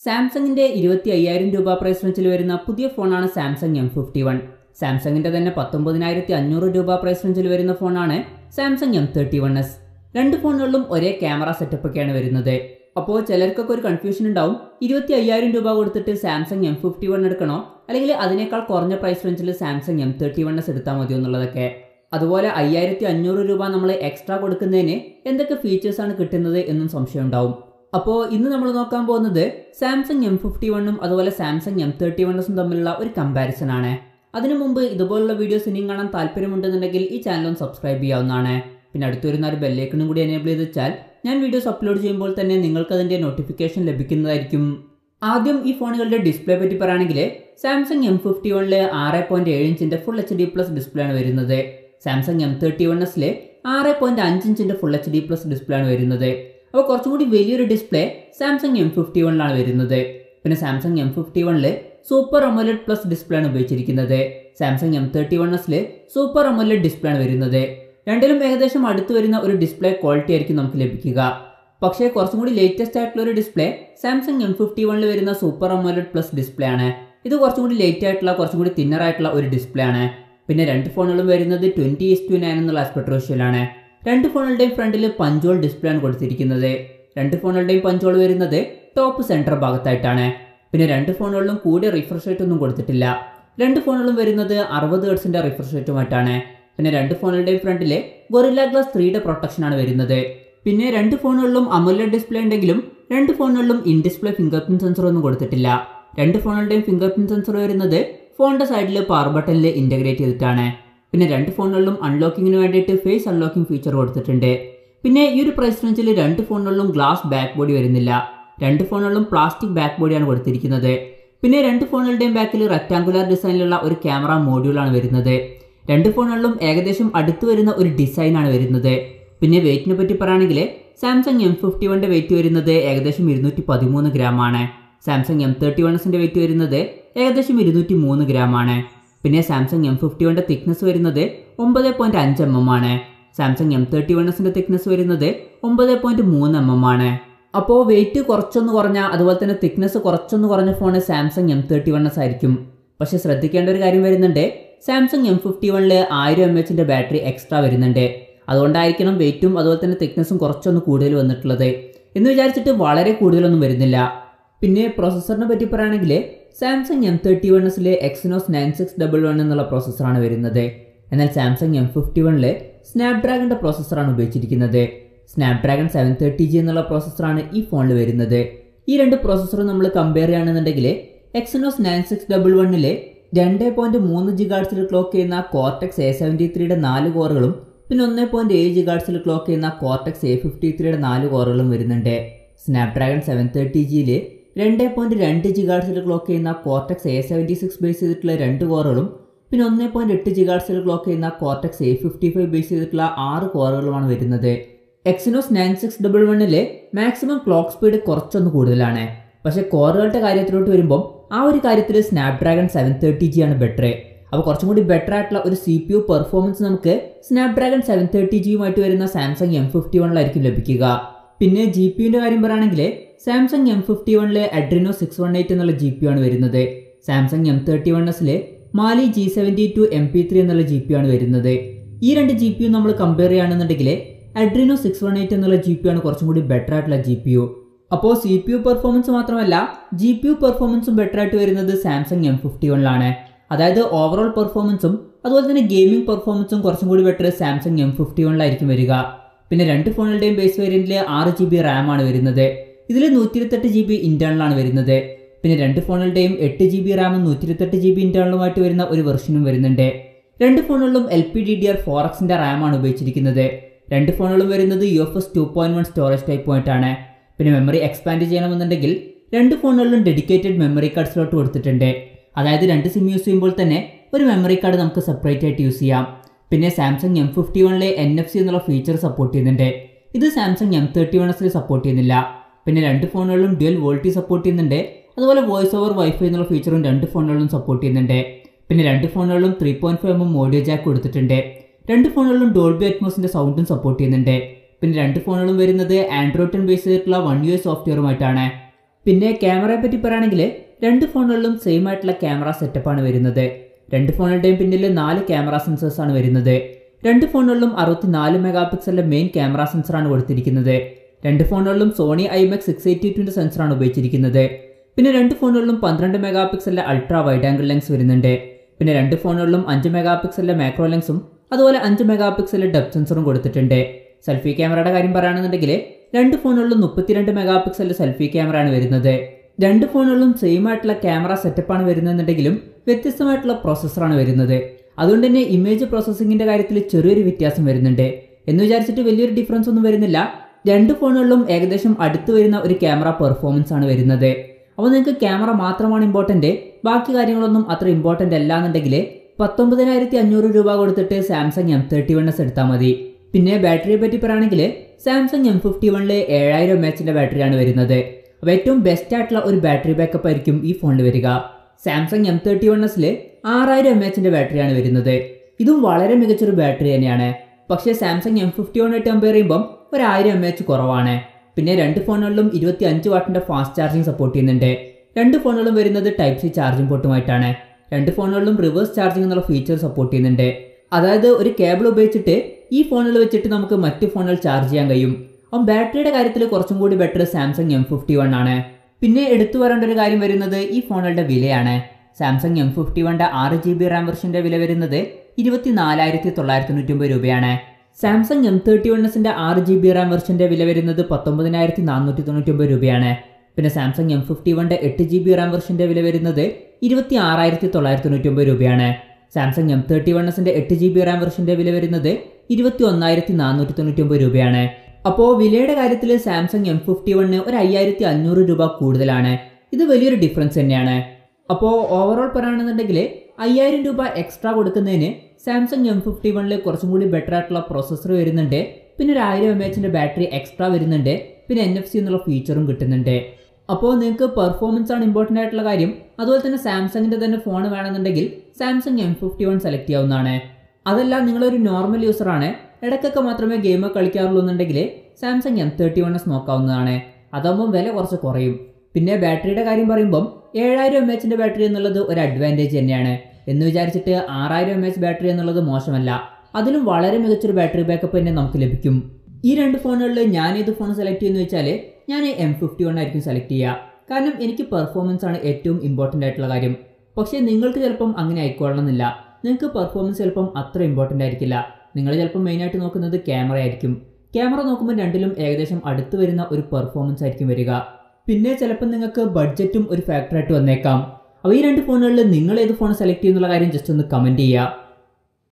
സാംസങ്ങിന്റെ ഇരുപത്തി അയ്യായിരം രൂപ പ്രൈസ് റേഞ്ചിൽ വരുന്ന പുതിയ ഫോണാണ് സാംസങ് എം ഫിഫ്റ്റി വൺ സാംസങ്ങിന്റെ തന്നെ പത്തൊമ്പതിനായിരത്തി അഞ്ഞൂറ് രൂപ പ്രൈസ് റേഞ്ചിൽ വരുന്ന ഫോണാണ് Samsung M thirty one S രണ്ട് ഫോണുകളിലും ഒരേ ക്യാമറ സെറ്റപ്പ് ഒക്കെയാണ് വരുന്നത് അപ്പോൾ ചിലർക്കൊക്കെ ഒരു കൺഫ്യൂഷൻ ഉണ്ടാവും ഇരുപത്തി അയ്യായിരം രൂപ കൊടുത്തിട്ട് സാംസങ് എം ഫിഫ്റ്റി വൺ എടുക്കണോ അല്ലെങ്കിൽ അതിനേക്കാൾ കുറഞ്ഞ പ്രൈസ് റേഞ്ചിൽ Samsung M thirty one S എടുത്താൽ മതിയോ എന്നുള്ളതൊക്കെ അതുപോലെ അയ്യായിരത്തി അഞ്ഞൂറ് രൂപ നമ്മൾ എക്സ്ട്രാ കൊടുക്കുന്നതിന് എന്തൊക്കെ ഫീച്ചേഴ്സാണ് കിട്ടുന്നത് എന്നും സംശയം ഉണ്ടാവും അപ്പോൾ ഇന്ന് നമ്മൾ നോക്കാൻ പോകുന്നത് സാംസങ് എം ഫിഫ്റ്റി വണ്ണും അതുപോലെ സാംസങ് എം തേർട്ടി വണ്ണസും തമ്മിലുള്ള ഒരു കമ്പാരിസൺ ആണ് അതിനു മുമ്പ് ഇതുപോലുള്ള വീഡിയോസ് ഇനിയും കാണാൻ താല്പര്യമുണ്ടെന്നുണ്ടെങ്കിൽ ഈ ചാനലും സബ്സ്ക്രൈബ് ചെയ്യാവുന്നതാണ് പിന്നെ അടുത്ത് വരുന്ന ഒരു ബെല്ലേക്കണും കൂടി എനേബിൾ ചെയ്ത് വെച്ചാൽ ഞാൻ വീഡിയോസ് അപ്ലോഡ് ചെയ്യുമ്പോൾ തന്നെ നിങ്ങൾക്ക് അതിൻ്റെ നോട്ടിഫിക്കേഷൻ ലഭിക്കുന്നതായിരിക്കും ആദ്യം ഈ ഫോണുകളുടെ ഡിസ്പ്ലേ പറ്റി പറയുകയാണെങ്കിൽ സാംസങ് എം ഫിഫ്റ്റി വണ്ണില് ആറ് പോയിന്റ് ഏഴ് ഇഞ്ചിന്റെ full H D plus display ആണ് വരുന്നത് സാംസങ് എം തേർട്ടി വൺ എസിലെ ആറ് പോയിന്റ് അഞ്ച് ഇഞ്ചിന്റെ full H D plus display ആണ് വരുന്നത് അപ്പോൾ കുറച്ചും കൂടി വലിയൊരു ഡിസ്പ്ലേ സാംസങ് എം ഫിഫ്റ്റി വണ്ണിലാണ് വരുന്നത് പിന്നെ സാംസങ് എം ഫിഫ്റ്റി വണ്ണില് സൂപ്പർ അമോലഡ് പ്ലസ് ഡിസ്പ്ലേ ആണ് ഉപയോഗിച്ചിരിക്കുന്നത് സാംസങ് എം തേർട്ടി വൺ എസില് സൂപ്പർ അമോലഡ് ഡിസ്പ്ലേ ആണ് വരുന്നത് രണ്ടിലും ഏകദേശം അടുത്ത് വരുന്ന ഒരു ഡിസ്പ്ലേ ക്വാളിറ്റി ആയിരിക്കും നമുക്ക് ലഭിക്കുക പക്ഷേ കുറച്ചും കൂടി ലേറ്റസ്റ്റ് ആയിട്ടുള്ള ഒരു ഡിസ്പ്ലേ സാംസങ് എം ഫിഫ്റ്റി വണ്ണിൽ വരുന്ന സൂപ്പർ അമോലഡ് പ്ലസ് ഡിസ്പ്ലേ ആണ് ഇത് കുറച്ചും കൂടി ലേറ്റ് ആയിട്ടുള്ള കുറച്ചും കൂടി തിന്നർ ആയിട്ടുള്ള ഒരു ഡിസ്പ്ലേ ആണ് പിന്നെ രണ്ട് ഫോണുകളും വരുന്നത് ട്വന്റി ഇസ് ടു നയൻ എന്നുള്ള ആസ്പെക്ട് റേഷ്യോയിലാണ് രണ്ട് ഫോണുകളുടെയും ഫ്രണ്ടിൽ പഞ്ചോൾ ഡിസ്പ്ലേ ആണ് കൊടുത്തിരിക്കുന്നത് രണ്ട് ഫോണുകളുടെയും പഞ്ചോൾ വരുന്നത് ടോപ്പ് സെൻറ്റർ ഭാഗത്തായിട്ടാണ് പിന്നെ രണ്ട് ഫോണുകളിലും കൂടിയ റിഫ്രഷ് റേറ്റ് ഒന്നും കൊടുത്തിട്ടില്ല രണ്ട് ഫോണുകളും വരുന്നത് അറുപത് ഹെർട്സിന്റെ റിഫ്രഷ് റേറ്റുമായിട്ടാണ് പിന്നെ രണ്ട് ഫോണുകളുടെയും ഫ്രണ്ടിൽ ഗൊറില്ല ഗ്ലാസ് ത്രീയുടെ പ്രൊട്ടക്ഷൻ ആണ് വരുന്നത് പിന്നെ രണ്ട് ഫോണുകളിലും അമോലഡ് ഡിസ്പ്ലേ ഉണ്ടെങ്കിലും രണ്ട് ഫോണുകളിലും in display finger print sensor ഒന്നും കൊടുത്തിട്ടില്ല രണ്ട് ഫോണുകളുടെയും ഫിംഗർ പ്രിന്റ് സെൻസർ വരുന്നത് ഫോണിന്റെ സൈഡിൽ പവർ ബട്ടണിൽ ഇന്റഗ്രേറ്റ് ചെയ്തിട്ടാണ് പിന്നെ രണ്ട് ഫോണുകളിലും അൺലോക്കിങ്ങിന് വേണ്ടിയിട്ട് ഫേസ് അൺലോക്കിംഗ് ഫീച്ചർ കൊടുത്തിട്ടുണ്ട് പിന്നെ ഈ ഒരു പ്രൈസ് റേഞ്ചിൽ രണ്ട് ഫോണുകളിലും ഗ്ലാസ് ബാക്ക് ബോഡി വരുന്നില്ല രണ്ട് ഫോണുകളിലും പ്ലാസ്റ്റിക് ബാക്ക് ബോഡിയാണ് കൊടുത്തിരിക്കുന്നത് പിന്നെ രണ്ട് ഫോണുകളുടെയും ബാക്കിൽ റെക്ടാങ്കുലർ ഡിസൈനിലുള്ള ഒരു ക്യാമറ മോഡ്യൂളാണ് വരുന്നത് രണ്ട് ഫോണുകളിലും ഏകദേശം അടുത്ത് വരുന്ന ഒരു ഡിസൈനാണ് വരുന്നത് പിന്നെ വെയിറ്റിനെ പറ്റി പറയുകയാണെങ്കിൽ സാംസങ് എം ഫിഫ്റ്റി വണ്ണിന്റെ വെയിറ്റ് വരുന്നത് ഏകദേശം ഇരുന്നൂറ്റി പതിമൂന്ന് ഗ്രാം ആണ് സാംസങ് എം തേർട്ടി വൺസിന്റെ വെയിറ്റ് വരുന്നത് ഏകദേശം ഇരുന്നൂറ്റി മൂന്ന് ഗ്രാം ആണ് പിന്നെ സാംസങ് എം ഫിഫ്റ്റി വണ്ണിന്റെ തിക്നെസ് വരുന്നത് ഒമ്പത് പോയിന്റ് അഞ്ച് എം എം ആണ് സാംസങ് എം തേർട്ടി വൺസിന്റെ തിക്നെസ് വരുന്നത് ഒമ്പത് പോയിന്റ് മൂന്ന് എം എം ആണ് അപ്പോൾ വെയിറ്റ് കുറച്ചൊന്ന് കുറഞ്ഞ അതുപോലെ തന്നെ തിക്നെസ് കുറച്ചൊന്ന് കുറഞ്ഞ phone Samsung M thirty one S ആയിരിക്കും പക്ഷെ ശ്രദ്ധിക്കേണ്ട ഒരു കാര്യം വരുന്നുണ്ട് സാംസങ് എം ഫിഫ്റ്റി വണ്ണിൽ ആയിരം എം എച്ചിന്റെ ബാറ്ററി എക്സ്ട്രാ വരുന്നുണ്ട് അതുകൊണ്ടായിരിക്കണം വെയിറ്റും അതുപോലെ തന്നെ തിക്നെസ്സും കുറച്ചൊന്ന് കൂടുതൽ വന്നിട്ടുള്ളത് എന്ന് വിചാരിച്ചിട്ട് വളരെ കൂടുതലൊന്നും വരുന്നില്ല പിന്നെ പ്രോസസ്സറിനെ പറ്റി പറയുകയാണെങ്കിൽ സാംസങ് എം തേർട്ടി വൺ എസിൽ Exynos nine six double one എന്നുള്ള പ്രോസസ്സറാണ് വരുന്നത് എന്നാൽ സാംസങ് എം ഫിഫ്റ്റി വണ്ണിൽ സ്നാപ്ഡ്രാഗണിന്റെ പ്രോസസ്സറാണ് ഉപയോഗിച്ചിരിക്കുന്നത് സ്നാപ്ഡ്രാഗൺ സെവൻ തേർട്ടി ജി എന്നുള്ള പ്രോസസ്സറാണ് ഈ ഫോണിൽ വരുന്നത് ഈ രണ്ട് പ്രോസസ്സറും നമ്മൾ കമ്പയർ ചെയ്യുകയാണെന്നുണ്ടെങ്കിൽ എക്സിനോസ് നയൻ സിക്സ് ഡബിൾ വണ്ണിലെ രണ്ട് പോയിന്റ് മൂന്ന് ജിഗാഡ്സിൽ ക്ലോക്ക് ചെയ്യുന്ന കോർട്ടെക്സ് എ സെവൻറ്റി ത്രീയുടെ നാല് കോറുകളും പിന്നെ ഒന്ന് പോയിന്റ് ഏഴ് ജിഗാഡ്സിൽ ക്ലോക്ക് ചെയ്യുന്ന കോർട്ടെക്സ് എ ഫിഫ്റ്റി ത്രീയുടെ നാല് കോറുകളും വരുന്നുണ്ട് സ്നാപ്ഡ്രാഗൺ സെവൻ തേർട്ടി ജിയിൽ രണ്ട് പോയിന്റ് രണ്ട് ജിഗാഡ്സിൽ ക്ലോക്ക് ചെയ്യുന്ന Cortex A seventy six base ചെയ്തിട്ടുള്ള രണ്ട് കോറുകളും പിന്നെ ഒന്ന് പോയിന്റ് എട്ട് ജിഗാഡ്സിൽ ക്ലോക്ക് ചെയ്യുന്ന Cortex A fifty five base ചെയ്തിട്ടുള്ള ആറ് കോറുകളുമാണ് വരുന്നത് എക്സിനോസ് നയൻ സിക്സ് ഡബിൾ വണ്ണിലെ മാക്സിമം ക്ലോക്ക് സ്പീഡ് കുറച്ചൊന്ന് കൂടുതലാണ് പക്ഷേ കോറുകളുടെ കാര്യത്തിലോട്ട് വരുമ്പോൾ ആ ഒരു കാര്യത്തിൽ സ്നാപ്ഡ്രാഗൺ സെവൻ തേർട്ടി ജി ആണ് ബെറ്റർ അപ്പോൾ കുറച്ചും കൂടി ബെറ്റർ ആയിട്ടുള്ള ഒരു സി പി യു പെർഫോമൻസ് നമുക്ക് സ്നാപ്ഡ്രാഗൺ സെവൻ തേർട്ടി ജിയുമായിട്ട് വരുന്ന സാംസങ് എം ഫിഫ്റ്റി വണ്ണിലായിരിക്കും ലഭിക്കുക പിന്നെ ജി പി യുവിൻ്റെ കാര്യം പറയുകയാണെങ്കിൽ സാംസങ് എം ഫിഫ്റ്റി വണ്ണിലെ അഡ്രിനോ സിക്സ് വൺ എയ്റ്റ് എന്നുള്ള ജി പി യു ആണ് വരുന്നത് സാംസങ് എം തേർട്ടി വൺ എസിലെ Mali G seventy two M P three എന്നുള്ള ജി പി യു ആണ് വരുന്നത് ഈ രണ്ട് ജി പി യു നമ്മൾ കമ്പയർ ചെയ്യുകയാണെന്നുണ്ടെങ്കിൽ അഡ്രിനോ സിക്സ് വൺ എയ്റ്റ് എന്നുള്ള ജി പി യു ആണ് കുറച്ചും കൂടി ബെറ്റർ ആയിട്ടുള്ള ജി പി യു അപ്പോൾ സി പി യു പെർഫോമൻസ് മാത്രമല്ല ജി പി യു പെർഫോമൻസും ബെറ്റർ ആയിട്ട് വരുന്നത് സാംസങ് എം ഫിഫ്റ്റി വണ്ണിലാണ് അതായത് ഓവറോൾ പെർഫോമൻസും അതുപോലെ തന്നെ ഗെയിമിംഗ് പെർഫോമൻസും കുറച്ചും കൂടി ബെറ്റർ സാംസങ് എം ഫിഫ്റ്റി വണ്ണിലായിരിക്കും വരിക പിന്നെ രണ്ട് ഫോണുകളുടെയും ബേസ് വേരിയന്റിൽ ആറ് ജി ബി റാം ആണ് വരുന്നത് ഇതിൽ നൂറ്റി ഇരുപത്തെട്ട് ജി ബി ഇന്റേണലാണ് വരുന്നത് പിന്നെ രണ്ട് ഫോണുകളുടെയും എട്ട് ജി ബി റാമും നൂറ്റി ഇരുപത്തെട്ട് ജി ബി ഇന്റേണലുമായിട്ട് വരുന്ന ഒരു വെർഷനും വരുന്നുണ്ട് രണ്ട് ഫോണുകളിലും L P D D R four എക്സിന്റെ റാമാണ് ഉപയോഗിച്ചിരിക്കുന്നത് രണ്ട് ഫോണുകളും വരുന്നത് U F S two point one storage type പോയിട്ടാണ് പിന്നെ മെമ്മറി എക്സ്പാൻഡ് ചെയ്യണമെന്നുണ്ടെങ്കിൽ രണ്ട് ഫോണുകളിലും ഡെഡിക്കേറ്റഡ് മെമ്മറി കാർഡ് സ്ലോട്ട് കൊടുത്തിട്ടുണ്ട് അതായത് രണ്ട് സിം യൂസ് ചെയ്യുമ്പോൾ തന്നെ ഒരു മെമ്മറി കാർഡ് നമുക്ക് സെപ്പറേറ്റ് ആയിട്ട് യൂസ് ചെയ്യാം പിന്നെ സാംസങ് എം ഫിഫ്റ്റി വണ്ണിലെ എൻ എഫ് സി എന്നുള്ള ഫീച്ചർ സപ്പോർട്ട് ചെയ്യുന്നുണ്ട് ഇത് സാംസങ് എം തേർട്ടി വൺ എസിൽ സപ്പോർട്ട് ചെയ്യുന്നില്ല പിന്നെ രണ്ട് ഫോണുകളിലും ഡ്യുവൽ വോൾട്ടി സപ്പോർട്ട് ചെയ്യുന്നുണ്ട് അതുപോലെ വോയിസ് ഓവർ വൈഫൈ എന്നുള്ള ഫീച്ചറും രണ്ട് ഫോണുകളിലും സപ്പോർട്ട് ചെയ്യുന്നുണ്ട് പിന്നെ രണ്ട് ഫോണുകളിലും three point five M audio jack കൊടുത്തിട്ടുണ്ട് രണ്ട് ഫോണുകളിലും ഡോൾബി അറ്റ്മോസിന്റെ സൗണ്ടും സപ്പോർട്ട് ചെയ്യുന്നുണ്ട് പിന്നെ രണ്ട് ഫോണുകളും വരുന്നത് ആൻഡ്രോയിഡ് ടെൻ ബേസ് ചെയ്തിട്ടുള്ള വൺ യു എസ് സോഫ്റ്റ്വെയറുമായിട്ടാണ് പിന്നെ ക്യാമറയെ പറ്റി പറയുകയാണെങ്കിൽ രണ്ട് ഫോണുകളിലും സെയിം ആയിട്ടുള്ള ക്യാമറ സെറ്റപ്പാണ് വരുന്നത് രണ്ട് ഫോണുകളുടെയും പിന്നിൽ നാല് ക്യാമറ സെൻസേഴ്സ് ആണ് വരുന്നത് രണ്ട് ഫോണുകളിലും അറുപത്തിനാല് മെഗാ പിക്സലിന്റെ മെയിൻ ക്യാമറ സെൻസറാണ് കൊടുത്തിരിക്കുന്നത് രണ്ട് ഫോണുകളിലും സോണി ഐമെക്സ് സിക്സ് എയ്റ്റി ടുവിന്റെ സെൻസറാണ് ഉപയോഗിച്ചിരിക്കുന്നത് പിന്നെ രണ്ട് ഫോണുകളിലും പന്ത്രണ്ട് മെഗാ പിക്സലിന്റെ അൾട്രാ വൈഡ് ആംഗിൾ ലെൻസ് വരുന്നുണ്ട് പിന്നെ രണ്ട് ഫോണുകളിലും അഞ്ച് മെഗാ പിക്സലിന്റെ മാക്രോ ലെൻസും അതുപോലെ അഞ്ച് മെഗാ പിക്സലിന്റെ ഡെപ്ത് സെൻസറും കൊടുത്തിട്ടുണ്ട് സെൽഫി ക്യാമറയുടെ കാര്യം പറയുകയാണെന്നുണ്ടെങ്കിൽ രണ്ട് ഫോണുകളിലും മുപ്പത്തിരണ്ട് മെഗാ പിക്സലിന്റെ സെൽഫി ക്യാമറയാണ് വരുന്നത് രണ്ട് ഫോണുകളിലും സെയിം ആയിട്ടുള്ള ക്യാമറ സെറ്റപ്പാണ് വരുന്നതെന്നുണ്ടെങ്കിലും വ്യത്യസ്തമായിട്ടുള്ള പ്രോസസ്സറാണ് വരുന്നത് അതുകൊണ്ട് തന്നെ ഇമേജ് പ്രോസസ്സിങ്ങിന്റെ കാര്യത്തിൽ ചെറിയൊരു വ്യത്യാസം വരുന്നുണ്ട് എന്ന് വിചാരിച്ചിട്ട് വലിയൊരു ഡിഫറൻസ് ഒന്നും വരുന്നില്ല രണ്ട് ഫോണുകളിലും ഏകദേശം അടുത്ത് വരുന്ന ഒരു ക്യാമറ പെർഫോമൻസ് ആണ് വരുന്നത് അപ്പോൾ നിങ്ങൾക്ക് ക്യാമറ മാത്രമാണ് ഇമ്പോർട്ടൻ്റ് ബാക്കി കാര്യങ്ങളൊന്നും അത്ര ഇമ്പോർട്ടൻ്റ് അല്ല എന്നുണ്ടെങ്കിൽ പത്തൊമ്പതിനായിരത്തി അഞ്ഞൂറ് രൂപ കൊടുത്തിട്ട് Samsung M thirty one S എടുത്താൽ മതി പിന്നെ ബാറ്ററിയെ പറ്റി പറയുകയാണെങ്കിൽ സാംസങ് എം ഫിഫ്റ്റി വണ്ണിൽ ഏഴായിരം എം എച്ചിൻ്റെ ബാറ്ററിയാണ് വരുന്നത് അപ്പോൾ ഏറ്റവും ബെസ്റ്റ് ആയിട്ടുള്ള ഒരു ബാറ്ററി ബാക്കപ്പ് ആയിരിക്കും ഈ ഫോണിൽ വരിക സാംസങ് എം തേർട്ടി വൺ എസിൽ ആറായിരം എം എച്ചിൻ്റെ ബാറ്ററിയാണ് വരുന്നത് ഇതും വളരെ മികച്ചൊരു ബാറ്ററി തന്നെയാണ് പക്ഷേ സാംസങ് എം ഫിഫ്റ്റി വണ്ണായിട്ട് കമ്പയർ ചെയ്യുമ്പം ഒരു ആയിരം എം എച്ച് കുറവാണ് പിന്നെ രണ്ട് ഫോണുകളിലും ഇരുപത്തി അഞ്ച് വാട്ടിൻ്റെ ഫാസ്റ്റ് ചാർജിങ് സപ്പോർട്ട് ചെയ്യുന്നുണ്ട് രണ്ട് ഫോണുകളും വരുന്നത് ടൈപ്പ് സി ചാർജിംഗ് പോർട്ടുമായിട്ടാണ് രണ്ട് ഫോണുകളിലും റിവേഴ്സ് ചാർജിംഗ് എന്നുള്ള ഫീച്ചർ സപ്പോർട്ട് ചെയ്യുന്നുണ്ട് അതായത് ഒരു കേബിൾ ഉപയോഗിച്ചിട്ട് ഈ ഫോണുകൾ വെച്ചിട്ട് നമുക്ക് മറ്റ് ഫോണുകൾ ചാർജ് ചെയ്യാൻ കഴിയും അപ്പം ബാറ്ററിയുടെ കാര്യത്തിൽ കുറച്ചും കൂടി better Samsung M fifty one ആണ് പിന്നെ എടുത്തു പറയേണ്ട ഒരു കാര്യം വരുന്നത് ഈ ഫോണുകളുടെ വിലയാണ് സാംസങ് എം ഫിഫ്റ്റി വണ്ണിന്റെ ആറ് ജി ബി റാം വെർഷന്റെ വില വരുന്നത് ഇരുപത്തി നാലായിരത്തി തൊള്ളായിരത്തി തൊണ്ണൂറ്റി രൂപയാണ് സാംസങ് എം തേർട്ടി വൺ എസിന്റെ ആറ് ജി ബി റാം വെർഷന്റെ വില വരുന്നത് പത്തൊമ്പതിനായിരത്തി നാനൂറ്റി തൊണ്ണൂറ്റി ഒമ്പത് രൂപയാണ് പിന്നെ സാംസങ് എം ഫിഫ്റ്റി വണ്ണിന്റെ എട്ട് ജി ബി റാം വെർഷന്റെ വില വരുന്നത് ഇരുപത്തി ആറായിരത്തി തൊള്ളായിരത്തി തൊണ്ണൂറ്റി ഒമ്പത് രൂപയാണ് സാംസങ് എം തേർട്ടി വൺ എസിന്റെ എട്ട് ജി ബി റാം വെർഷന്റെ വില വരുന്നത് ഇരുപത്തി ഒന്നായിരത്തി നാനൂറ്റി തൊണ്ണൂറ്റി ഒമ്പത് രൂപയാണ് അപ്പോൾ വിലയുടെ കാര്യത്തിൽ സാംസങ് എം ഫിഫ്റ്റി വണ്ണിന് ഒരു അയ്യായിരത്തി അഞ്ഞൂറ് രൂപ കൂടുതലാണ് ഇത് വലിയൊരു ഡിഫറൻസ് തന്നെയാണ് അപ്പോൾ ഓവറോൾ പറയുകയാണെന്നുണ്ടെങ്കിൽ അയ്യായിരം രൂപ എക്സ്ട്രാ കൊടുക്കുന്നതിന് സാംസങ് എം ഫിഫ്റ്റി വണ്ണിൽ കുറച്ചും കൂടി ബെറ്റർ ആയിട്ടുള്ള പ്രോസസ്സർ വരുന്നുണ്ട് പിന്നെ ഒരു ആയിരം എം എച്ചിൻ്റെ ബാറ്ററി എക്സ്ട്രാ വരുന്നുണ്ട് പിന്നെ എൻ എഫ് സി എന്നുള്ള ഫീച്ചറും കിട്ടുന്നുണ്ട് അപ്പോൾ നിങ്ങൾക്ക് പെർഫോമൻസ് ആണ് ഇമ്പോർട്ടൻ്റ് ആയിട്ടുള്ള കാര്യം അതുപോലെ തന്നെ സാംസങ്ങിൻ്റെ തന്നെ ഫോൺ വേണമെന്നുണ്ടെങ്കിൽ Samsung M fifty one select ചെയ്യാവുന്നതാണ് അതല്ല നിങ്ങളൊരു നോർമൽ യൂസറാണ് ഇടയ്ക്കൊക്കെ മാത്രമേ ഗെയിം കളിക്കാറുള്ളൂ എന്നുണ്ടെങ്കിൽ Samsung M thirty one S നോക്കാവുന്നതാണ് അതാകുമ്പോൾ വില കുറച്ച് കുറയും പിന്നെ ബാറ്ററിയുടെ കാര്യം പറയുമ്പം ഏഴായിരം എം എച്ചിൻ്റെ ബാറ്ററി എന്നുള്ളത് ഒരു അഡ്വാൻറ്റേജ് തന്നെയാണ് എന്ന് വിചാരിച്ചിട്ട് ആറായിരം എം എച്ച് ബാറ്ററി എന്നുള്ളത് മോശമല്ല അതിലും വളരെ മികച്ചൊരു ബാറ്ററി ബാക്കപ്പ് തന്നെ നമുക്ക് ലഭിക്കും ഈ രണ്ട് ഫോണുകളിൽ ഞാൻ ഏത് ഫോൺ സെലക്ട് ചെയ്യുന്നു വെച്ചാൽ ഞാൻ എം ഫിഫ്റ്റി വൺ ആയിരിക്കും സെലക്ട് ചെയ്യുക കാരണം എനിക്ക് പെർഫോമൻസ് ആണ് ഏറ്റവും ഇമ്പോർട്ടൻ്റ് ആയിട്ടുള്ള കാര്യം പക്ഷേ നിങ്ങൾക്ക് ചിലപ്പം അങ്ങനെ ആയിക്കൊള്ളണമെന്നില്ല നിങ്ങൾക്ക് പെർഫോമൻസ് ചിലപ്പം അത്ര ഇമ്പോർട്ടൻ്റ് ആയിരിക്കില്ല നിങ്ങൾ ചിലപ്പം മെയിനായിട്ട് നോക്കുന്നത് ക്യാമറ ആയിരിക്കും ക്യാമറ നോക്കുമ്പോൾ രണ്ടിലും ഏകദേശം അടുത്ത് വരുന്ന ഒരു പെർഫോമൻസ് ആയിരിക്കും വരിക പിന്നെ ചിലപ്പോൾ നിങ്ങൾക്ക് ബഡ്ജറ്റും ഒരു ഫാക്ടറായിട്ട് വന്നേക്കാം അപ്പോൾ ഈ രണ്ട് ഫോണുകളിൽ നിങ്ങൾ ഏത് ഫോൺ സെലക്ട് ചെയ്യുന്നുള്ള കാര്യം ജസ്റ്റ് ഒന്ന് കമൻറ്റ് ചെയ്യുക